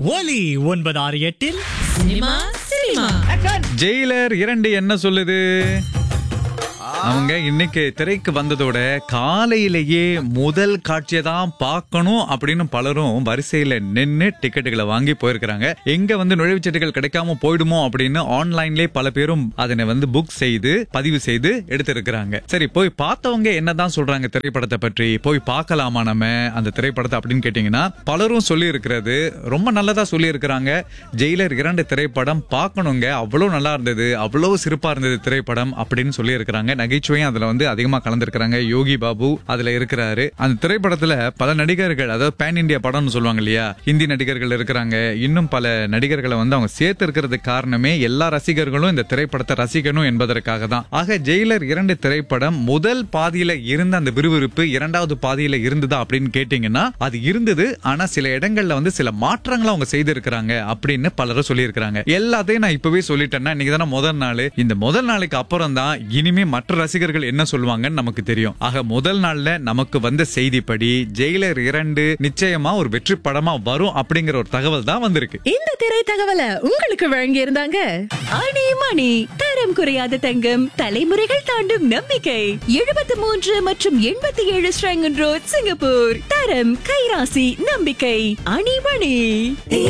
ஒலி ஒன்பது ஆறு எட்டில் சினிமா சினிமா ஜெயிலர் இரண்டு என்ன சொல்லுது அவங்க இன்னைக்கு திரைக்கு வந்ததோட காலையிலேயே முதல் காட்சியை தான் பார்க்கணும் அப்படின்னு பலரும் வரிசையில நின்னு டிக்கெட்டுகளை வாங்கி போயிருக்கிறாங்க எங்க வந்து நுழைவுச்சீட்டுகள் கிடைக்காம போயிடுமோ அப்படின்னு ஆன்லைன்லயே பல பேரும் அதனை வந்து புக் செய்து பதிவு செய்து எடுத்திருக்கிறாங்க சரி போய் பார்த்தவங்க என்னதான் சொல்றாங்க திரைப்படத்தை பற்றி போய் பார்க்கலாமா நம்ம அந்த திரைப்படத்தை அப்படின்னு கேட்டீங்கன்னா பலரும் சொல்லி இருக்கிறது ரொம்ப நல்லதா சொல்லி இருக்கிறாங்க ஜெயிலர் இரண்டு திரைப்படம் பார்க்கணுங்க அவ்வளவு நல்லா இருந்தது அவ்வளவு சிறப்பா இருந்தது திரைப்படம் அப்படின்னு சொல்லி இருக்கிறாங்க நகைச்சுவையும் அதுல வந்து அதிகமா கலந்திருக்கிறாங்க யோகி பாபு அதுல இருக்கிறாரு அந்த திரைப்படத்துல பல நடிகர்கள் அதாவது பேன் இந்தியா படம்னு சொல்லுவாங்க இல்லையா ஹிந்தி நடிகர்கள் இருக்கிறாங்க இன்னும் பல நடிகர்களை வந்து அவங்க சேர்த்து இருக்கிறதுக்கு காரணமே எல்லா ரசிகர்களும் இந்த திரைப்படத்தை ரசிக்கணும் என்பதற்காக தான் ஆக ஜெயிலர் இரண்டு திரைப்படம் முதல் பாதியில இருந்த அந்த விறுவிறுப்பு இரண்டாவது பாதியில இருந்ததா அப்படின்னு கேட்டீங்கன்னா அது இருந்தது ஆனா சில இடங்கள்ல வந்து சில மாற்றங்களை அவங்க செய்திருக்கிறாங்க அப்படின்னு பலரும் சொல்லியிருக்கிறாங்க எல்லாத்தையும் நான் இப்பவே சொல்லிட்டேன்னா இன்னைக்கு தானே முதல் நாள் இந்த முதல் நாளுக்கு அப்புறம் தான் இனிமே மற்ற ரசிகர்கள் என்ன சொல்லுவாங்கன்னு நமக்கு தெரியும் ஆக முதல் நாள்ல நமக்கு வந்த செய்திப்படி ஜெயிலர் இரண்டு நிச்சயமா ஒரு வெற்றி படமா வரும் அப்படிங்கிற ஒரு தகவல் தான் வந்திருக்கு இந்த திரை தகவலை உங்களுக்கு வழங்கி இருந்தாங்க ஆணி மணி தரம் குறையாத தங்கம் தலைமுறைகள் தாண்டும் நம்பிக்கை எழுபத்தி மூன்று மற்றும் எண்பத்தி ஏழு ஸ்ரங்கன் ரோட் சிங்கப்பூர் தரம் கைராசி நம்பிக்கை அணிமணி